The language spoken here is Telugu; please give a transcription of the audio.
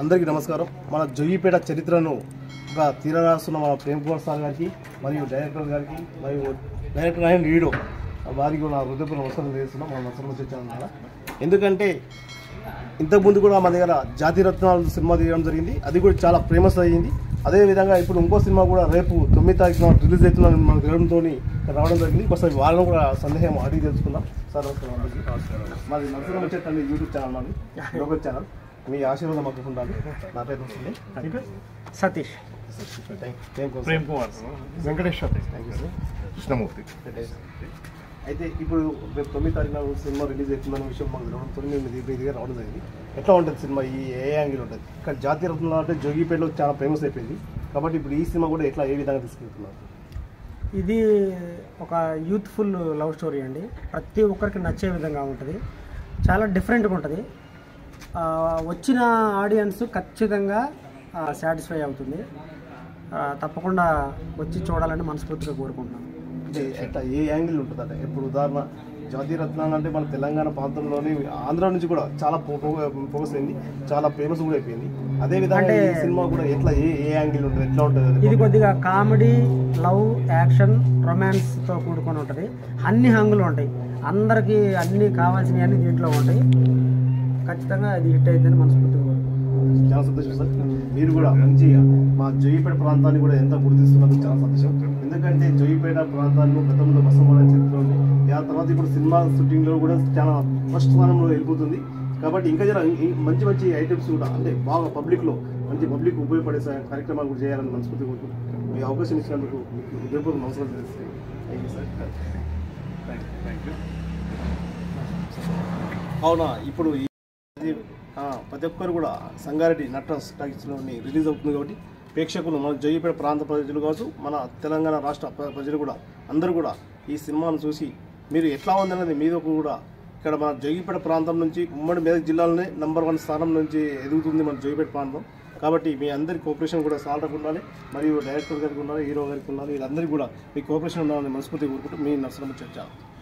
అందరికీ నమస్కారం మన జొయ్యిపేట చరిత్రను ఒక తీరరాస్తున్న మన ప్రేమ్ కుమార్ సార్ గారికి మరియు డైరెక్టర్ గారికి మరియు డైరెక్టర్ అయిన లీడో వారికి కూడా నా హృదయపూర్వక నమస్కారం చేస్తున్నాం మన నమస్కారం వచ్చాను కదా ఎందుకంటే ఇంతకుముందు కూడా మన దగ్గర జాతి రత్నాలు సినిమా తీయడం జరిగింది అది కూడా చాలా ఫేమస్ అయ్యింది అదే విధంగా ఇప్పుడు ఇంకో సినిమా కూడా రేపు తొమ్మిది తారీఖున రిలీజ్ అవుతుందని మనకు తెలియడంతో రావడం జరిగింది ఒకసారి వాళ్ళని కూడా సందేహం అడిగి తెలుసుకుందాం సార్ నమస్కారం అందరికీ. మాది నరసింహ వచ్చే తల్లి యూట్యూబ్ ఛానల్ మాది లోకల్ ఛానల్ మీ ఆశీర్వాదం మాకు ఉండాలి నా పేరు వస్తుంది మీ పేరు? Satish thank- thank you sir. Prem Kumar Venkateshwar thank you sir Krishnamurthy అయితే ఇప్పుడు రేపు తొమ్మిది తారీఖున సినిమా రిలీజ్ అవుతుందన్న విషయం మాకు తెలవడంతో మేము ఇది మీ దగ్గర రావడం జరిగింది ఎట్లా ఉంటుంది సినిమా ఈ ఏ యాంగిల్ ఉంటుంది కానీ జాతీయ రత్నాలు అంటే జోగిపేటలో చాలా ఫేమస్ అయిపోయింది కాబట్టి ఇప్పుడు ఈ సినిమా కూడా ఎట్లా ఏ విధంగా తీసుకెళ్తున్నారు ఇది ఒక యూత్ఫుల్ లవ్ స్టోరీ అండి ప్రతి ఒక్కరికి నచ్చే విధంగా ఉంటుంది చాలా డిఫరెంట్గా ఉంటుంది ఆ, వచ్చిన ఆడియన్స్ ఖచ్చితంగా సాటిస్ఫై అవుతుంది ఆ, తప్పకుండా వచ్చి చూడాలని మనస్ఫూర్తిగా కోరుకుంటున్నాను అంటే ఎట్లా ఏ యాంగిల్ ఉంటుంది అంటే ఇప్పుడు ఉదాహరణ జాతీయ రత్నాలు అంటే మన తెలంగాణ ప్రాంతంలోని ఆంధ్ర నుంచి కూడా చాలా ఫోకస్ అయింది చాలా ఫేమస్ కూడా అయిపోయింది అదే విధంగా అంటే- ఈ సినిమా కూడా ఎట్లా ఏ ఏ యాంగిల్ ఉంటుంది ఎట్లా ఉంటుంది ఇది కొద్దిగా కామెడీ లవ్ యాక్షన్ రొమాన్స్తో కూడుకొని ఉంటుంది అన్ని హంగులు ఉంటాయి అందరికీ అన్ని కావాల్సినవి అన్ని దీంట్లో ఉంటాయి ఖచ్చితంగా ఇది హిట్ అయిద్దని మనస్ఫూర్తిగా కోరుకుంటున్నాను చాలా సంతోషం సార్ మీరు కూడా మంచిగా మా జోయిపేట ప్రాంతాన్ని కూడా ఎంత గుర్తిస్తున్నందుకు చాలా సంతోషం ఎందుకంటే జోయిపేట ప్రాంతాన్ని గతంలో బసమాన చరిత్ర ఉంది ఆ తర్వాత ఇప్పుడు సినిమా షూటింగ్లో కూడా చాలా ఫస్ట్ స్థానంలో వెళ్ళిపోతుంది కాబట్టి ఇంకా జర ఈ మంచి మంచి ఐటమ్స్ కూడా అంటే బాగా పబ్లిక్లో మంచి పబ్లిక్ ఉపయోగపడే సా- కార్యక్రమాలు కూడా చేయాలని మనస్ఫూర్తి కోరుకుంటున్నాను మీ అవకాశం ఇచ్చినందుకు మీకు హృదయపూర్వక నమస్కారం తెలుస్తాయి thank you sir thank you అవునా ఇప్పుడు ఈ- ఇది, ఆ, ప్రతి ఒక్కరు కూడా సంగారెడ్డి నట్రస్ టాకీస్లోని రిలీజ్ అవుతుంది కాబట్టి ప్రేక్షకులు మన జోయిపేట ప్రాంత ప్రజలు కావచ్చు మన తెలంగాణ రాష్ట్ర ప్ర- ప్రజలు కూడా అందరూ కూడా ఈ సినిమాను చూసి మీరు ఎట్లా ఉందన్నది మీద కూడా ఇక్కడ మన జోగిపేట ప్రాంతం నుంచి ఉమ్మడి మెదక్ జిల్లాలోనే నంబర్ వన్ స్థానం నుంచి ఎదుగుతుంది మన జోగిపేట ప్రాంతం కాబట్టి మీ అందరి కోఆపరేషన్ కూడా సాల్ట్కి ఉండాలి మరియు డైరెక్టర్ గారికి ఉండాలి హీరో గారికి ఉండాలి వీళ్ళందరికీ కూడా మీ కోఆపరేషన్ ఉండాలని మనస్ఫూర్తిగా కోరుకుంటూ మీ నర్సరమ్మ చర్చ